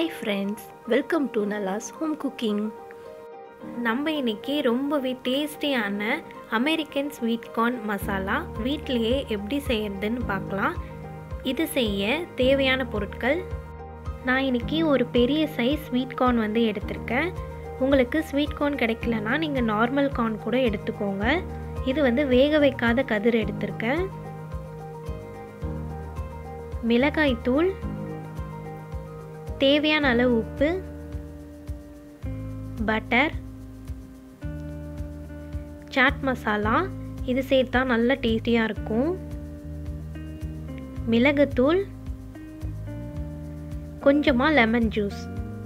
hi friends welcome to நல்லாஸ் home cooking நம்ம இன்னைக்கு ரொம்பவே டேஸ்டியான அமெரிக்கன் ஸ்வீட் கார்ன் மசாலா வீட்டிலையே எப்படி செய்யறதுன்னு பார்க்கலாம் இது செய்ய தேவையான பொருட்கள் நான் இன்னைக்கு ஒரு பெரிய சைஸ் ஸ்வீட் கார்ன் வந்து எடுத்திருக்கேன் உங்களுக்கு ஸ்வீட் கார்ன் கிடைக்கலனா நீங்கள் நார்மல் கார்ன் கூட எடுத்துக்கோங்க இது வந்து வேக வைக்காத கதிர் எடுத்திருக்கேன் மிளகாய் தூள் தேவையான அளவு உப்பு பட்டர் சாட் மசாலா இது சேர்த்தா நல்ல டேஸ்டியாக இருக்கும் மிளகுத்தூள் கொஞ்சமாக லெமன் ஜூஸ்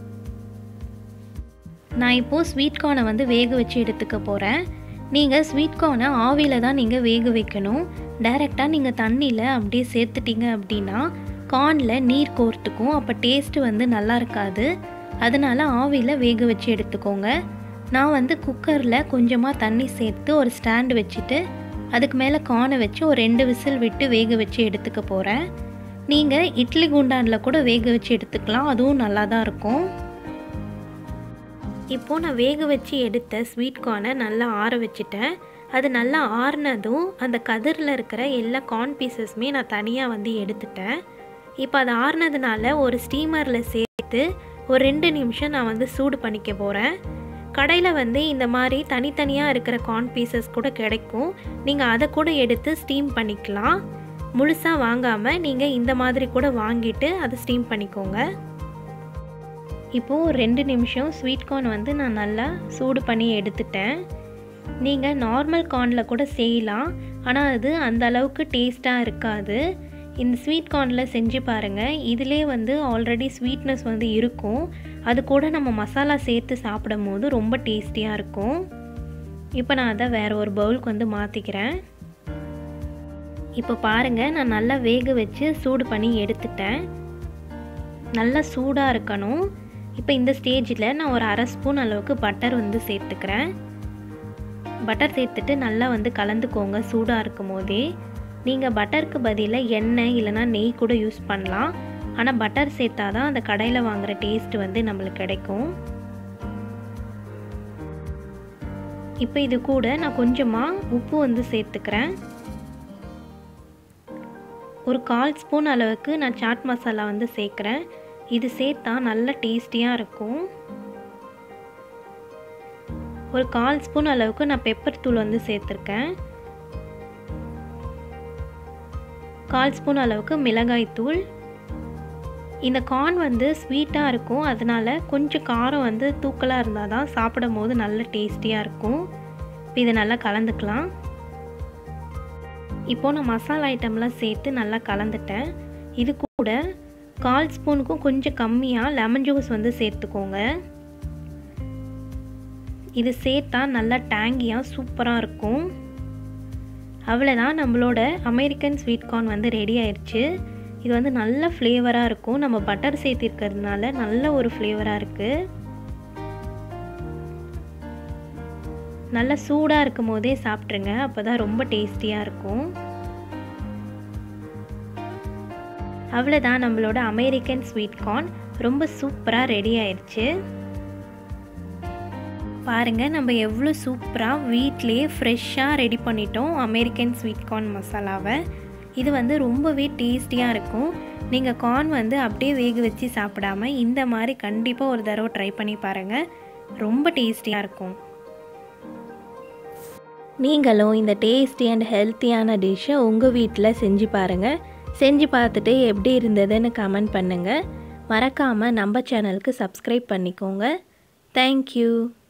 நான் இப்போது ஸ்வீட் கார்னை வந்து வேக வச்சு எடுத்துக்க போகிறேன் நீங்கள் ஸ்வீட் கார்னை ஆவியில் தான் நீங்கள் வேக வைக்கணும் டைரெக்டாக நீங்கள் தண்ணியில் அப்படியே சேர்த்துட்டீங்க அப்படின்னா கார்னில் நீர் கோர்த்துக்கும் அப்போ டேஸ்ட்டு வந்து நல்லா இருக்காது அதனால் ஆவியில் வேக வச்சு எடுத்துக்கோங்க நான் வந்து குக்கரில் கொஞ்சமாக தண்ணி சேர்த்து ஒரு ஸ்டாண்டு வச்சுட்டு அதுக்கு மேலே கார்னை வச்சு ஒரு ரெண்டு விசில் விட்டு வேக வச்சு எடுத்துக்க போகிறேன் நீங்கள் இட்லி குண்டானில் கூட வேக வச்சு எடுத்துக்கலாம் அதுவும் நல்லா தான் இருக்கும் இப்போது நான் வேக வச்சு எடுத்த ஸ்வீட் கார்னை நல்லா ஆற வச்சுட்டேன் அது நல்லா ஆறுனதும் அந்த கதிரில் இருக்கிற எல்லா கார்ன் பீசஸுமே நான் தனியாக வந்து எடுத்துட்டேன் இப்போ அது ஆறுனதுனால ஒரு ஸ்டீமரில் சேர்த்து ஒரு ரெண்டு நிமிஷம் நான் வந்து சூடு பண்ணிக்க போகிறேன் கடையில் வந்து இந்த மாதிரி தனித்தனியாக இருக்கிற கார்ன் பீசஸ் கூட கிடைக்கும் நீங்கள் அதை கூட எடுத்து ஸ்டீம் பண்ணிக்கலாம் முழுசாக வாங்காமல் நீங்கள் இந்த மாதிரி கூட வாங்கிட்டு அதை ஸ்டீம் பண்ணிக்கோங்க இப்போது ஒரு ரெண்டு நிமிஷம் ஸ்வீட் கார்ன் வந்து நான் நல்லா சூடு பண்ணி எடுத்துட்டேன் நீங்கள் நார்மல் கார்னில் கூட செய்யலாம் ஆனால் அது அந்த அளவுக்கு டேஸ்ட்டாக இருக்காது இந்த ஸ்வீட் கார்னில் செஞ்சு பாருங்கள் இதிலே வந்து ஆல்ரெடி ஸ்வீட்னஸ் வந்து இருக்கும் அது கூட நம்ம மசாலா சேர்த்து சாப்பிடும் போது ரொம்ப டேஸ்டியாக இருக்கும் இப்போ நான் அதை வேறு ஒரு பவுலுக்கு வந்து மாற்றிக்கிறேன் இப்போ பாருங்கள் நான் நல்லா வேக வச்சு சூடு பண்ணி எடுத்துட்டேன் நல்லா சூடாக இருக்கணும் இப்போ இந்த ஸ்டேஜில் நான் ஒரு அரை ஸ்பூன் அளவுக்கு பட்டர் வந்து சேர்த்துக்கிறேன் பட்டர் சேர்த்துட்டு நல்லா வந்து கலந்துக்கோங்க சூடாக இருக்கும் போதே நீங்கள் பட்டருக்கு பதிலாக எண்ணெய் இல்லைனா நெய் கூட யூஸ் பண்ணலாம் ஆனால் பட்டர் சேர்த்தா தான் அந்த கடையில் வாங்குகிற டேஸ்ட் வந்து நம்மளுக்கு கிடைக்கும் இப்போ இது கூட நான் கொஞ்சமாக உப்பு வந்து சேர்த்துக்கிறேன் ஒரு கால் ஸ்பூன் அளவுக்கு நான் சாட் மசாலா வந்து சேர்க்குறேன் இது சேர்த்தா நல்ல டேஸ்டியாக இருக்கும் ஒரு கால் ஸ்பூன் அளவுக்கு நான் பெப்பர் தூள் வந்து சேர்த்துருக்கேன் கால் ஸ்பூன் அளவுக்கு மிளகாய் தூள் இந்த கார்ன் வந்து ஸ்வீட்டாக இருக்கும் அதனால் கொஞ்சம் காரம் வந்து தூக்கலாக இருந்தால் தான் சாப்பிடும் போது நல்ல டேஸ்டியாக இருக்கும் இப்போ இதை நல்லா கலந்துக்கலாம் இப்போது நான் மசாலா ஐட்டம்லாம் சேர்த்து நல்லா கலந்துட்டேன் இது கூட கால் ஸ்பூனுக்கும் கொஞ்சம் கம்மியாக லெமன் ஜூஸ் வந்து சேர்த்துக்கோங்க இது சேர்த்தா நல்லா டேங்கியாக சூப்பராக இருக்கும் அவ்வளோதான் நம்மளோட அமெரிக்கன் ஸ்வீட் கார்ன் வந்து ரெடி ஆயிடுச்சு இது வந்து நல்ல ஃப்ளேவராக இருக்கும் நம்ம பட்டர் சேர்த்திருக்கிறதுனால நல்ல ஒரு ஃப்ளேவராக இருக்குது நல்ல சூடாக இருக்கும் போதே சாப்பிட்ருங்க அப்போ தான் ரொம்ப டேஸ்டியாக இருக்கும் அவ்வளோதான் நம்மளோட அமெரிக்கன் ஸ்வீட் கார்ன் ரொம்ப சூப்பராக ரெடி ஆயிடுச்சு பாருங்கள் நம்ம எவ்வளோ சூப்பராக வீட்லேயே ஃப்ரெஷ்ஷாக ரெடி பண்ணிட்டோம் அமெரிக்கன் ஸ்வீட் கார்ன் மசாலாவை இது வந்து ரொம்பவே டேஸ்டியாக இருக்கும் நீங்கள் கார்ன் வந்து அப்படியே வேக வச்சு சாப்பிடாம இந்த மாதிரி கண்டிப்பாக ஒரு தடவை ட்ரை பண்ணி பாருங்கள் ரொம்ப டேஸ்டியாக இருக்கும் நீங்களும் இந்த டேஸ்டி அண்ட் ஹெல்த்தியான டிஷ்ஷை உங்கள் வீட்டில் செஞ்சு பாருங்கள் செஞ்சு பார்த்துட்டு எப்படி இருந்ததுன்னு கமெண்ட் பண்ணுங்கள் மறக்காமல் நம்ம சேனலுக்கு சப்ஸ்கிரைப் பண்ணிக்கோங்க தேங்க்யூ